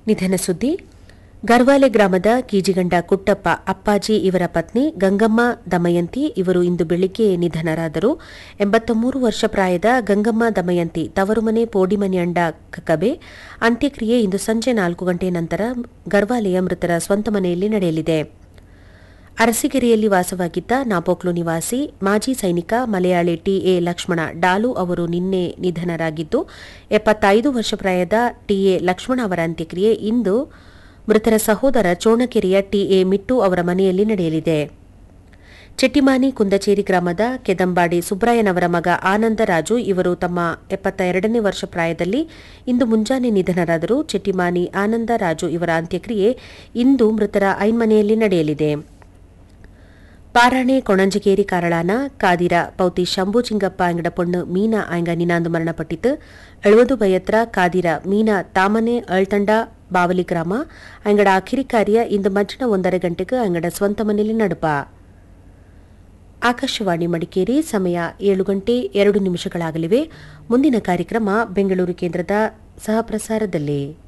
ನಿಧನ ಸುದ್ದಿ ಗರ್ವಾಲೆ ಗ್ರಾಮದ ಕೀಜಿಗಂಡ ಕುಟ್ಟಪ್ಪ ಅಪ್ಪಾಜಿ ಇವರ ಪತ್ನಿ ಗಂಗಮ್ಮ ದಮಯಂತಿ ಇವರು ಇಂದು ಬೆಳಿಗ್ಗೆ ನಿಧನರಾದರು ಎಂಬತ್ತ ಮೂರು ವರ್ಷ ಪ್ರಾಯದ ಗಂಗಮ್ಮ ದಮಯಂತಿ ತವರುಮನೆ ಪೋಡಿಮನೆ ಅಂಡ ಕಕಬೆ ಅಂತ್ಯಕ್ರಿಯೆ ಇಂದು ಸಂಜೆ ನಾಲ್ಕು ಗಂಟೆ ನಂತರ ಗರ್ವಾಲೆಯ ಮೃತರ ಸ್ವಂತ ಮನೆಯಲ್ಲಿ ನಡೆಯಲಿದೆ ಅರಸಿಗೆರೆಯಲ್ಲಿ ವಾಸವಾಗಿದ್ದ ನಾಪೋಕ್ಲು ನಿವಾಸಿ ಮಾಜಿ ಸೈನಿಕ ಮಲಯಾಳಿ ಟಿಎ ಲಕ್ಷ್ಮಣ ಡಾಲು ಅವರು ನಿನ್ನೆ ನಿಧನರಾಗಿದ್ದು ಎಪ್ಪತ್ತೈದು ವರ್ಷ ಪ್ರಾಯದ ಟಿಎ ಲಕ್ಷ್ಮಣ ಅವರ ಅಂತ್ಯಕ್ರಿಯೆ ಇಂದು ಮೃತರ ಸಹೋದರ ಚೋಣಕೆರೆಯ ಟಿಎ ಮಿಟ್ಟು ಅವರ ಮನೆಯಲ್ಲಿ ನಡೆಯಲಿದೆ ಚೆಟ್ಟಿಮಾನಿ ಕುಂದಚೇರಿ ಗ್ರಾಮದ ಕೆದಂಬಾಡಿ ಸುಬ್ರಾಯನವರ ಮಗ ಆನಂದರಾಜು ಇವರು ತಮ್ಮ ಎಪ್ಪತ್ತ ಎರಡನೇ ವರ್ಷ ಪ್ರಾಯದಲ್ಲಿ ಇಂದು ಮುಂಜಾನೆ ನಿಧನರಾದರು ಚೆಟ್ಟಿಮಾನಿ ಆನಂದರಾಜು ಇವರ ಅಂತ್ಯಕ್ರಿಯೆ ಇಂದು ಮೃತರ ಐನ್ಮನೆಯಲ್ಲಿ ನಡೆಯಲಿದೆ ಪಾರಾಣೆ ಕೊಣಂಜಗೇರಿ ಕಾರಳಾನ ಕಾದಿರ ಪೌತಿ ಶಂಭು ಚಿಂಗಪ್ಪ ಅಂಗಡ ಪೊಣ್ಣು ಮೀನಾ ಆಯ್ಗ ನಿನಾಂದು ಮರಣಪಟ್ಟಿತು ಎಳುವದು ಬಯತ್ರ ಕಾದಿರ ಮೀನಾ ತಾಮನೆ ಅಳ್ತಂಡ ಬಾವಲಿ ಗ್ರಾಮ ಅಂಗಡ ಅಖಿರಿ ಕಾರ್ಯ ಇಂದು ಮಜ್ಜನ ಒಂದரை ಗಂಟೆಗೆ ಅಂಗಡ ಸ್ವಂತ ಮನೆಯಲ್ಲಿ ನಡುಪ ಆಕಾಶವಾಣಿ ಮಡಿಕೇರಿ ಸಮಯ ಏಳು ಗಂಟೆ ಎರಡು ನಿಮಿಷಗಳಾಗಲಿವೆ ಮುಂದಿನ ಕಾರ್ಯಕ್ರಮ ಬೆಂಗಳೂರು ಕೇಂದ್ರದ ಸಹಪ್ರಸಾರದಲ್ಲಿ